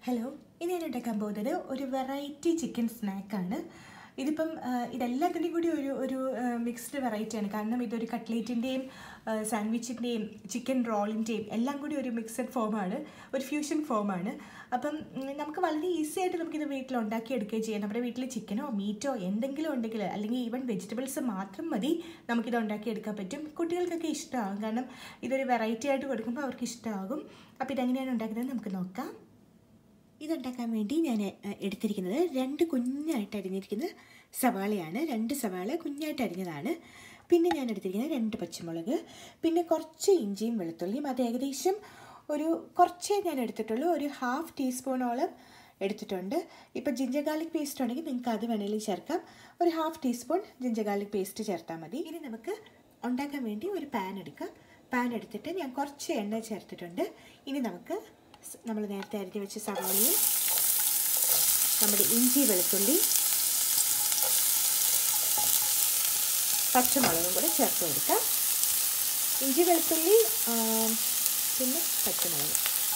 hello ഇനി ഞാൻ ഉണ്ടാക്കാൻ പോകുന്നത് ഒരു വെറൈറ്റി ചിക്കൻ സ്നാക്കാണ് ഇതിപ്പം ആ, ഇതെല്ലാത്തിൻ്റെയും കൂടി ഒരു ഒരു മിക്സ്ഡ് വെറൈറ്റിയാണ് കാരണം ഇതൊരു കട്ട്ലേറ്റിൻ്റെയും സാൻഡ്വിച്ചിൻ്റെയും ചിക്കൻ റോളിൻ്റെയും എല്ലാം കൂടി ഒരു മിക്സഡ് ഫോമാണ് ഒരു ഫ്യൂഷൻ ഫോമാണ് അപ്പം ഉം, നമുക്ക് വളരെ ഈസി ആയിട്ട് നമുക്കിത് വീട്ടിൽ ഉണ്ടാക്കിയെടുക്കുകയും ചെയ്യാം നമ്മുടെ വീട്ടിൽ ചിക്കനോ മീറ്റോ എന്തെങ്കിലും ഉണ്ടെങ്കിൽ അല്ലെങ്കിൽ ഈവൻ വെജിറ്റബിൾസ് മാത്രം മതി നമുക്കിത് ഉണ്ടാക്കിയെടുക്കാൻ പറ്റും കുട്ടികൾക്കൊക്കെ ഇഷ്ടമാകും കാരണം ഇതൊരു വെറൈറ്റി ആയിട്ട് കൊടുക്കുമ്പോൾ അവർക്ക് ഇഷ്ടമാകും അപ്പോൾ ഇതെങ്ങനെയാണ് ഉണ്ടാക്കുന്നത് നമുക്ക് നോക്കാം ഇതുണ്ടാക്കാൻ വേണ്ടി ഞാൻ എ, എടുത്തിരിക്കുന്നത് രണ്ട് കുഞ്ഞായിട്ട് അരിഞ്ഞിരിക്കുന്ന സവാളയാണ് രണ്ട് സവാള കുഞ്ഞായിട്ട് അരിഞ്ഞതാണ് പിന്നെ ഞാൻ എടുത്തിരിക്കുന്നത് രണ്ട് പച്ചമുളക് പിന്നെ കുറച്ച് ഇഞ്ചിയും വെളുത്തുള്ളിയും അത് ഏകദേശം ഒരു കുറച്ചേ ഞാൻ എടുത്തിട്ടുള്ളൂ ഒരു ഹാഫ് ടീസ്പൂണോളം എടുത്തിട്ടുണ്ട് ഇപ്പോൾ ജിഞ്ചർ ഗാർലിക് പേസ്റ്റ് ഉണ്ടെങ്കിൽ നിങ്ങൾക്ക് അത് വേണമെങ്കിൽ ചേർക്കാം ഒരു half teaspoon ginger garlic paste ചേർത്താൽ മതി ഇനി നമുക്ക് ഉണ്ടാക്കാൻ വേണ്ടി ഒരു പാൻ എടുക്കാം പാൻ എടുത്തിട്ട് ഞാൻ കുറച്ച് എണ്ണ ചേർത്തിട്ടുണ്ട് ഇനി നമുക്ക് നമ്മൾ നേരത്തെ അരിഞ്ഞ് വെച്ച സവാളയും നമ്മുടെ ഇഞ്ചി വെളുത്തുള്ളി പച്ചമുളകും കൂടെ ചേർത്ത് കൊടുക്കാം ഇഞ്ചി വെളുത്തുള്ളി ആ, പിന്നെ പച്ചമുളക്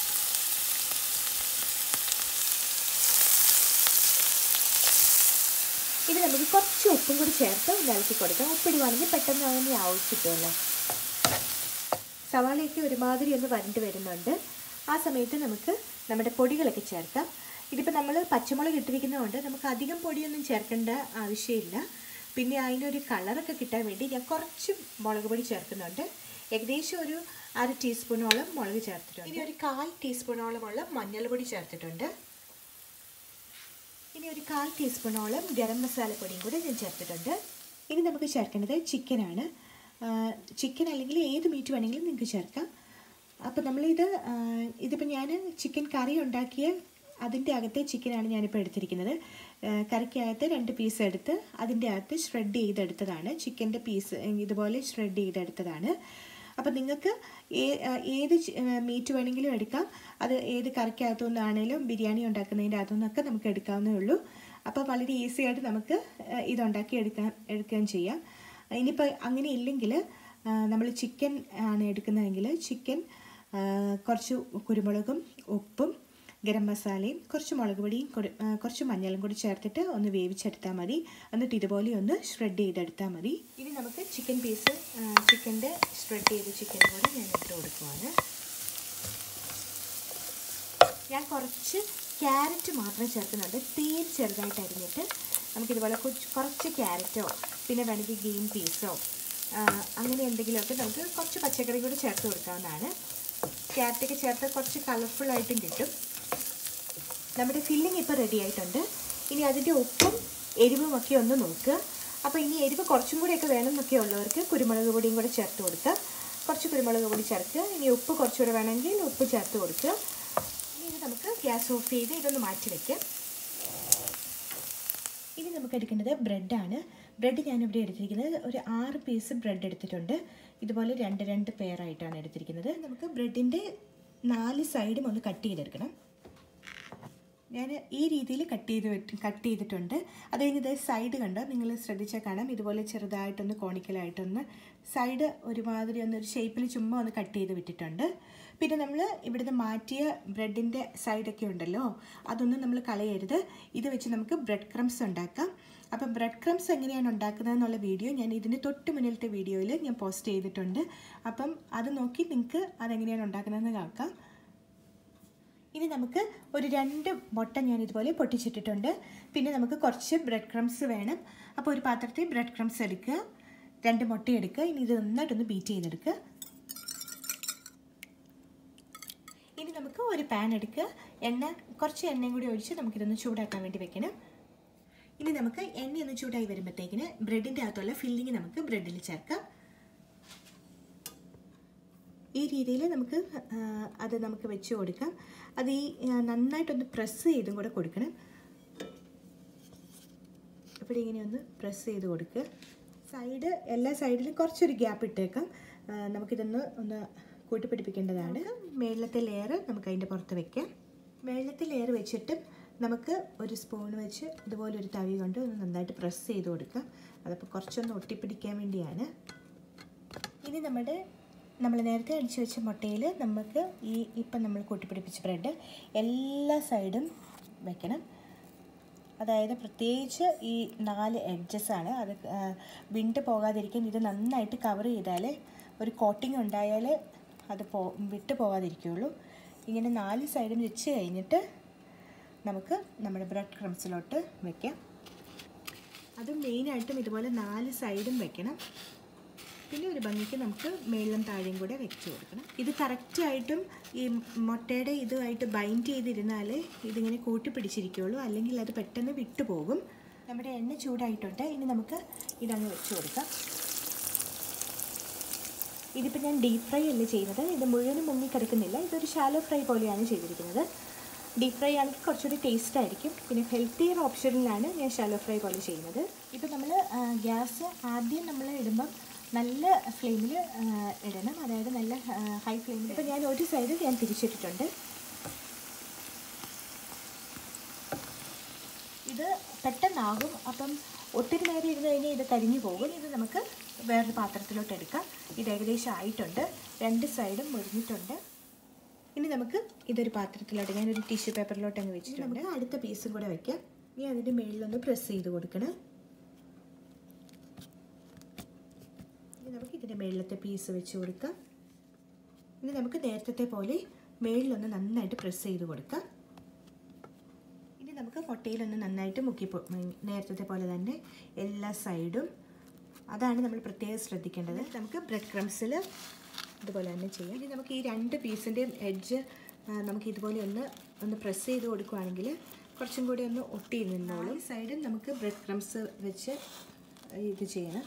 ഇത് നമുക്ക് കുറച്ച് ഉപ്പും കൂടി ചേർത്ത് ഒന്ന് ഇളക്കി കൊടുക്കാം ഉപ്പിടുവാണെങ്കിൽ പെട്ടെന്ന് അങ്ങനെ ആവശ്യമില്ല സവാളയൊക്കെ ഒരുമാതിരി ഒന്ന് വരണ്ട് വരുന്നുണ്ട് ആ സമയത്ത് നമുക്ക് നമ്മുടെ പൊടികളൊക്കെ ചേർക്കാം ഇതിപ്പോൾ നമ്മൾ പച്ചമുളക് ഇട്ടിരിക്കുന്നതുകൊണ്ട് നമുക്ക് അധികം പൊടിയൊന്നും ചേർക്കേണ്ട ആവശ്യമില്ല പിന്നെ അതിനൊരു കളറൊക്കെ കിട്ടാൻ വേണ്ടി ഞാൻ കുറച്ച് മുളക് പൊടി ചേർക്കുന്നുണ്ട് ഏകദേശം ഒരു അര ടീസ്പൂണോളം മുളക് ചേർത്തിട്ടുണ്ട് ഇനി ഒരു കാൽ ടീസ്പൂണോളമുള്ള മഞ്ഞൾപ്പൊടി ചേർത്തിട്ടുണ്ട് ഇനി ഒരു കാൽ ടീസ്പൂണോളം ഗരം മസാലപ്പൊടിയും കൂടി ഞാൻ ചേർത്തിട്ടുണ്ട് ഇനി നമുക്ക് ചേർക്കേണ്ടത് ചിക്കനാണ് ചിക്കൻ അല്ലെങ്കിൽ ഏത് മീറ്റ് വേണമെങ്കിലും നിങ്ങൾക്ക് ചേർക്കാം അപ്പോൾ നമ്മളിത് ആ, ഇതിപ്പോൾ ഞാൻ ചിക്കൻ കറി ഉണ്ടാക്കിയ അതിൻ്റെ അകത്തെ ചിക്കനാണ് ഞാനിപ്പോൾ എടുത്തിരിക്കുന്നത് ആ, കറിക്കകത്ത് രണ്ട് പീസ് എടുത്ത് അതിൻ്റെ അകത്ത് ഷ്രെഡ് ചെയ്തെടുത്തതാണ് ചിക്കൻ്റെ പീസ് ഇതുപോലെ ഷ്രെഡ് ചെയ്തെടുത്തതാണ് അപ്പോൾ നിങ്ങൾക്ക് ഏ- ആ, ഏത് മീറ്റ് വേണമെങ്കിലും എടുക്കാം അത് ഏത് കറിക്കകത്തു നിന്നാണേലും ബിരിയാണി ഉണ്ടാക്കുന്നതിൻ്റെ അകത്തു നിന്നൊക്കെ നമുക്ക് എടുക്കാവുന്നേ ഉള്ളൂ അപ്പോൾ വളരെ ഈസി ആയിട്ട് നമുക്ക് ആ, ഇതുണ്ടാക്കി എടുക്കാൻ എടുക്കുകയും ചെയ്യാം ഇനിയിപ്പോൾ അങ്ങനെ ഇല്ലെങ്കിൽ നമ്മൾ ചിക്കൻ ആണ് എടുക്കുന്നതെങ്കിൽ ചിക്കൻ ആ, കുറച്ച് കുരുമുളകും ഉപ്പും ഗരം മസാലയും കുറച്ച് മുളക് പൊടിയും കൂടി ആ, കുറച്ച് മഞ്ഞളും കൂടി ചേർത്തിട്ട് ഒന്ന് വേവിച്ചെടുത്താൽ മതി എന്നിട്ട് ഇതുപോലെ ഒന്ന് ഷ്രെഡ് ചെയ്തെടുത്താൽ മതി ഇനി നമുക്ക് ചിക്കൻ പീസ് ചിക്കൻ്റെ ഷ്രെഡ് ചെയ്ത ചിക്കൻ കൂടി ഞാൻ ഇട്ട് കൊടുക്കുവാണ് ഞാൻ കുറച്ച് ക്യാരറ്റ് മാത്രം ചേർക്കുന്നുണ്ട് തീരെ ചെറുതായിട്ട് അരിഞ്ഞിട്ട് നമുക്കിതുപോലെ കൊച്ച് കുറച്ച് ക്യാരറ്റോ പിന്നെ വേണമെങ്കിൽ ഗ്രീൻ പീസോ അങ്ങനെ എന്തെങ്കിലുമൊക്കെ നമുക്ക് കുറച്ച് പച്ചക്കറി കൂടി ചേർത്ത് കൊടുക്കാവുന്നതാണ് ക്യാരറ്റൊക്കെ ചേർത്ത് കുറച്ച് കളർഫുള്ളായിട്ടും കിട്ടും നമ്മുടെ ഫില്ലിംഗ് ഇപ്പോൾ റെഡി ആയിട്ടുണ്ട് ഇനി അതിൻ്റെ ഉപ്പും എരിവും ഒക്കെ ഒന്ന് നോക്കുക അപ്പോൾ ഇനി എരിവ് കുറച്ചും കൂടിയൊക്കെ വേണമെന്നൊക്കെ ഉള്ളവർക്ക് കുരുമുളക് പൊടിയും കൂടെ ചേർത്ത് കൊടുക്കുക കുറച്ച് കുരുമുളക് പൊടി ചേർക്കുക ഇനി ഉപ്പ് കുറച്ചുകൂടെ വേണമെങ്കിൽ ഉപ്പ് ചേർത്ത് കൊടുക്കുക ഇനി ഇത് നമുക്ക് ഗ്യാസ് ഓഫ് ചെയ്ത് ഇതൊന്ന് മാറ്റി വയ്ക്കാം ഇനി നമുക്ക് എടുക്കേണ്ടത് ബ്രെഡാണ് ബ്രെഡ് ഞാനിവിടെ എടുത്തിരിക്കുന്നത് ഒരു ആറ് പീസ് ബ്രെഡ് എടുത്തിട്ടുണ്ട് ഇതുപോലെ രണ്ട് രണ്ട് പെയറായിട്ടാണ് എടുത്തിരിക്കുന്നത് നമുക്ക് ബ്രെഡിൻ്റെ നാല് സൈഡും ഒന്ന് കട്ട് ചെയ്തെടുക്കണം ഞാൻ ഈ രീതിയിൽ കട്ട് ചെയ്ത് വെട്ട് കട്ട് ചെയ്തിട്ടുണ്ട് അത് കഴിഞ്ഞത് സൈഡ് കണ്ടോ നിങ്ങൾ ശ്രദ്ധിച്ചാൽ കാണാം ഇതുപോലെ ചെറുതായിട്ടൊന്ന് കോണിക്കലായിട്ടൊന്ന് സൈഡ് ഒരുമാതിരി ഒന്ന് ഒരു ഷേപ്പിൽ ചുമ്മാ ഒന്ന് കട്ട് ചെയ്ത് വിട്ടിട്ടുണ്ട് പിന്നെ നമ്മൾ ഇവിടുന്ന് മാറ്റിയ ബ്രെഡിൻ്റെ സൈഡൊക്കെ ഉണ്ടല്ലോ അതൊന്നും നമ്മൾ കളയരുത് ഇത് വെച്ച് നമുക്ക് ബ്രെഡ് ക്രംസ് ഉണ്ടാക്കാം അപ്പം ബ്രെഡ് ക്രംസ് എങ്ങനെയാണ് ഉണ്ടാക്കുന്നത് എന്നുള്ള വീഡിയോ ഞാൻ ഇതിന് തൊട്ട് മുന്നിലത്തെ വീഡിയോയിൽ ഞാൻ പോസ്റ്റ് ചെയ്തിട്ടുണ്ട് അപ്പം അത് നോക്കി നിങ്ങൾക്ക് അതെങ്ങനെയാണ് ഉണ്ടാക്കുന്നതെന്ന് നോക്കാം ഇനി നമുക്ക് ഒരു രണ്ട് മുട്ട ഞാൻ ഇതുപോലെ പൊട്ടിച്ചിട്ടിട്ടുണ്ട് പിന്നെ നമുക്ക് കുറച്ച് ബ്രെഡ് ക്രംസ് വേണം അപ്പോൾ ഒരു പാത്രത്തിൽ ബ്രെഡ് ക്രംസ് എടുക്കുക രണ്ട് മുട്ട എടുക്കുക ഇനി ഇത് നന്നായിട്ടൊന്ന് ബീറ്റ് ചെയ്തെടുക്കുക ഇനി നമുക്ക് ഒരു പാൻ എടുക്കുക എണ്ണ കുറച്ച് എണ്ണയും കൂടി ഒഴിച്ച് നമുക്കിതൊന്ന് ചൂടാക്കാൻ വേണ്ടി വെക്കണം ഇനി നമുക്ക് എണ്ണ ഒന്ന് ചൂടായി വരുമ്പോഴത്തേക്കിന് ബ്രെഡിൻ്റെ അകത്തുള്ള ഫില്ലിങ് നമുക്ക് ബ്രെഡിൽ ചേർക്കാം ഈ രീതിയിൽ നമുക്ക് ആ, അത് നമുക്ക് വെച്ച് കൊടുക്കാം അത് ഈ ആ, നന്നായിട്ടൊന്ന് പ്രസ് ചെയ്തും കൂടെ കൊടുക്കണം അപ്പോൾ ഇങ്ങനെ ഒന്ന് പ്രസ് ചെയ്ത് കൊടുക്കുക സൈഡ് എല്ലാ സൈഡിലും കുറച്ചൊരു ഗ്യാപ്പ് ഇട്ടേക്കാം ആ, നമുക്കിതൊന്ന് ഒന്ന് കൂട്ടിപ്പിടിപ്പിക്കേണ്ടതാണ് മേളത്തെ ലെയർ നമുക്ക് അതിൻ്റെ പുറത്ത് വെക്കാം മേളത്തെ ലെയർ വെച്ചിട്ട് നമുക്ക് ഒരു സ്പൂൺ വെച്ച് ഇതുപോലെ ഒരു തവി കൊണ്ട് ഒന്ന് നന്നായിട്ട് പ്രസ് ചെയ്ത് കൊടുക്കാം അതപ്പോൾ കുറച്ചൊന്ന് ഒട്ടിപ്പിടിക്കാൻ വേണ്ടിയാണ് ഇനി നമ്മുടെ നമ്മൾ നേരത്തെ അടിച്ചു വെച്ച മുട്ടയിൽ നമുക്ക് ഈ ഇപ്പം നമ്മൾ കൂട്ടിപ്പിടിപ്പിച്ച ബ്രെഡ് എല്ലാ സൈഡും വെക്കണം അതായത് പ്രത്യേകിച്ച് ഈ നാല് എഡ്ജസ് ആണ് അത് ആ, വിണ്ട് പോകാതിരിക്കാൻ ഇത് നന്നായിട്ട് കവർ ചെയ്താൽ ഒരു കോട്ടിങ് ഉണ്ടായാൽ അത് പോ വിട്ട് പോകാതിരിക്കുകയുള്ളൂ ഇങ്ങനെ നാല് സൈഡും വെച്ച് കഴിഞ്ഞിട്ട് നമുക്ക് നമ്മുടെ ബ്രെഡ് ക്രംസിലോട്ട് വെക്കാം അത് മെയിനായിട്ടും ഇതുപോലെ നാല് സൈഡും വെക്കണം പിന്നെ ഒരു ഭംഗിക്ക് നമുക്ക് മേളിലും താഴെയും കൂടെ വെച്ച് കൊടുക്കണം ഇത് കറക്റ്റായിട്ടും ഈ മുട്ടയുടെ ഇതുമായിട്ട് ബൈൻഡ് ചെയ്തിരുന്നാൽ ഇതിങ്ങനെ കൂട്ടി പിടിച്ചിരിക്കുകയുള്ളൂ അല്ലെങ്കിൽ അത് പെട്ടെന്ന് വിട്ടുപോകും നമ്മുടെ എണ്ണ ചൂടായിട്ടുണ്ട് ഇനി നമുക്ക് ഇതങ്ങ് വെച്ച് കൊടുക്കാം ഇതിപ്പോൾ ഞാൻ ഡീപ്പ് ഫ്രൈ അല്ല ചെയ്യുന്നത് ഇത് മുഴുവനും മുങ്ങി കിടക്കുന്നില്ല ഇതൊരു ഷാലോ ഫ്രൈ പോലെയാണ് ചെയ്തിരിക്കുന്നത് ഡീപ്പ് ഫ്രൈ ആണെങ്കിൽ കുറച്ചുകൂടി ടേസ്റ്റ് ആയിരിക്കും പിന്നെ ഹെൽത്തിയർ ഓപ്ഷനിലാണ് ഞാൻ ഷാലോ ഫ്രൈ പോലെ ചെയ്യുന്നത് ഇപ്പോൾ നമ്മൾ ഗ്യാസ് ആദ്യം നമ്മൾ ഇടുമ്പം നല്ല ഫ്ലെയിമിൽ ഇടണം അതായത് നല്ല ഹൈ ഫ്ലെയിമിൽ ഇപ്പോൾ ഞാൻ ഒരു സൈഡ് ഞാൻ തിരിച്ചിട്ടിട്ടുണ്ട് ഇത് പെട്ടെന്നാകും അപ്പം ഒത്തിരി നേരം ഇരുന്ന് കഴിഞ്ഞാൽ ഇത് കരിഞ്ഞു പോകും ഇത് നമുക്ക് വേറൊരു പാത്രത്തിലോട്ട് എടുക്കാം ഇത് ഏകദേശം ആയിട്ടുണ്ട് രണ്ട് സൈഡും മുരിഞ്ഞിട്ടുണ്ട് ഇനി നമുക്ക് ഇതൊരു പാത്രത്തിലോട്ട് ഞാനൊരു ടിഷ്യൂ പേപ്പറിലോട്ട് അങ്ങ് വെച്ചിട്ടുണ്ട് നമുക്ക് അടുത്ത പീസും കൂടെ വെക്കാം ഇനി അതിൻ്റെ മുകളിലൊന്ന് പ്രസ് ചെയ്ത് കൊടുക്കണം ഇനി നമുക്ക് ഇതിൻ്റെ മുകളിലത്തെ പീസ് വെച്ച് കൊടുക്കാം ഇനി നമുക്ക് നേരത്തെ പോലെ മുകളിലൊന്ന് നന്നായിട്ട് പ്രസ് ചെയ്ത് കൊടുക്കാം ഇനി നമുക്ക് മുട്ടയിലൊന്ന് നന്നായിട്ട് മുക്കി പൊ- ഉം, നേരത്തെ പോലെ തന്നെ എല്ലാ സൈഡും അതാണ് നമ്മൾ പ്രത്യേകം ശ്രദ്ധിക്കേണ്ടത് നമുക്ക് ബ്രെഡ് ക്രംസിൽ ഇതുപോലെ തന്നെ ചെയ്യാം ഇനി നമുക്ക് ഈ രണ്ട് പീസിൻ്റെയും എഡ്ജ് നമുക്ക് ഇതുപോലെ ഒന്ന് ഒന്ന് പ്രസ് ചെയ്ത് കൊടുക്കുകയാണെങ്കിൽ കുറച്ചും കൂടി ഒന്ന് ഒട്ടി നിന്നോളും സൈഡിൽ നമുക്ക് ബ്രെഡ് ക്രംസ് വെച്ച് ഇത് ചെയ്യണം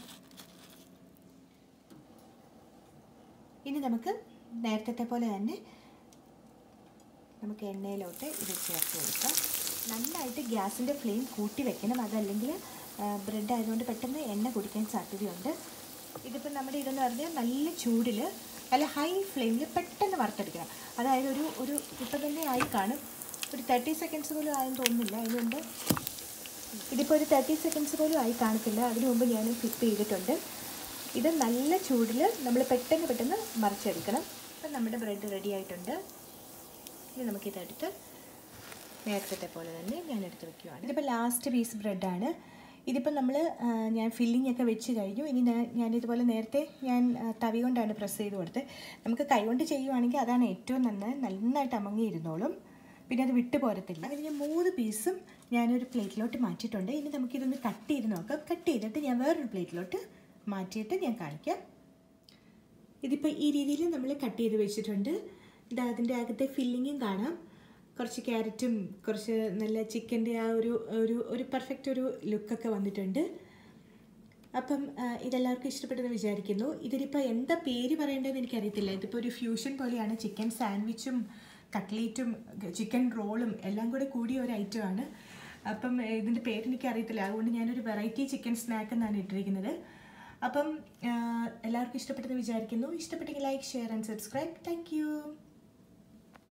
ഇനി നമുക്ക് നേരത്തെ പോലെ തന്നെ നമുക്ക് എണ്ണയിലോട്ട് ഇത് ചേർത്ത് കൊടുക്കാം നന്നായിട്ട് ഗ്യാസിൻ്റെ ഫ്ലെയിം കൂട്ടി വെക്കണം അതല്ലെങ്കിൽ ബ്രെഡ് ആയതുകൊണ്ട് പെട്ടെന്ന് എണ്ണ കുടിക്കാൻ സാധ്യതയുണ്ട് ഇതിപ്പോൾ നമ്മുടെ ഇതെന്ന് പറഞ്ഞാൽ നല്ല ചൂടിൽ നല്ല ഹൈ ഫ്ലെയിമിൽ പെട്ടെന്ന് വറുത്തെടുക്കണം അതായത് ഒരു ഒരു ഇപ്പം തന്നെ ആയി കാണും ഒരു തേർട്ടി സെക്കൻഡ്സ് പോലും ആയെന്ന് തോന്നുന്നില്ല അതിന് മുമ്പ് ഇതിപ്പോൾ ഒരു തേർട്ടി സെക്കൻഡ്സ് പോലും ആയി കാണത്തില്ല അതിനു മുമ്പ് ഞാൻ ഫ്ലിപ്പ് ചെയ്തിട്ടുണ്ട് ഇത് നല്ല ചൂടിൽ നമ്മൾ പെട്ടെന്ന് പെട്ടെന്ന് മറിച്ചെടുക്കണം അപ്പം നമ്മുടെ ബ്രെഡ് റെഡി ആയിട്ടുണ്ട് ഇനി നമുക്കിതെടുത്ത് നേരത്തെ പോലെ തന്നെ ഞാൻ എടുത്ത് വെക്കുകയാണ് ഇതിപ്പോൾ ലാസ്റ്റ് പീസ് ബ്രെഡാണ് ഇതിപ്പോൾ നമ്മൾ ഞാൻ ഫില്ലിംഗ് ഒക്കെ വെച്ച് കഴിഞ്ഞു ഇനി ഞാൻ ഞാനിതുപോലെ നേരത്തെ ഞാൻ ആ, തവി കൊണ്ടാണ് പ്രസ് ചെയ്ത് കൊടുത്തത് നമുക്ക് കൈകൊണ്ട് ചെയ്യുവാണെങ്കിൽ അതാണ് ഏറ്റവും നന്നായി നന്നായിട്ട് അമങ്ങിയിരുന്നോളും പിന്നെ അത് വിട്ടു പോരത്തില്ല അങ്ങനെ ഞാൻ മൂന്ന് പീസും ഞാനൊരു പ്ലേറ്റിലോട്ട് മാറ്റിയിട്ടുണ്ട് ഇനി നമുക്കിതൊന്ന് കട്ട് ചെയ്ത് നോക്കാം കട്ട് ചെയ്തിട്ട് ഞാൻ വേറൊരു പ്ലേറ്റിലോട്ട് മാറ്റിയിട്ട് ഞാൻ കാണിക്കാം ഇതിപ്പോൾ ഈ രീതിയിൽ നമ്മൾ കട്ട് ചെയ്ത് വെച്ചിട്ടുണ്ട് ഇത് അതിൻ്റെ അകത്തെ ഫില്ലിങ്ങും കാണാം കുറച്ച് ക്യാരറ്റും കുറച്ച് നല്ല ചിക്കൻ്റെ ആ ഒരു ഒരു ഒരു പെർഫെക്റ്റ് ഒരു ലുക്കൊക്കെ വന്നിട്ടുണ്ട് അപ്പം ആ, ഇതെല്ലാവർക്കും ഇഷ്ടപ്പെട്ടെന്ന് വിചാരിക്കുന്നു ഇതിനിപ്പോൾ എന്താ പേര് പറയേണ്ടതെന്ന് എനിക്കറിയത്തില്ല ഇതിപ്പോൾ ഒരു ഫ്യൂഷൻ പോലെയാണ് ചിക്കൻ സാൻഡ്വിച്ചും കട്ട്ലേറ്റും ചിക്കൻ റോളും എല്ലാം കൂടെ കൂടിയ ഒരു ഐറ്റമാണ് അപ്പം ഇതിൻ്റെ പേര് എനിക്കറിയത്തില്ല അതുകൊണ്ട് ഞാനൊരു വെറൈറ്റി ചിക്കൻ സ്നാക്ക് എന്നാണ് ഇട്ടിരിക്കുന്നത് അപ്പം ആ, എല്ലാവർക്കും ഇഷ്ടപ്പെട്ടെന്ന് വിചാരിക്കുന്നു ഇഷ്ടപ്പെട്ടെങ്കിൽ like share and subscribe thank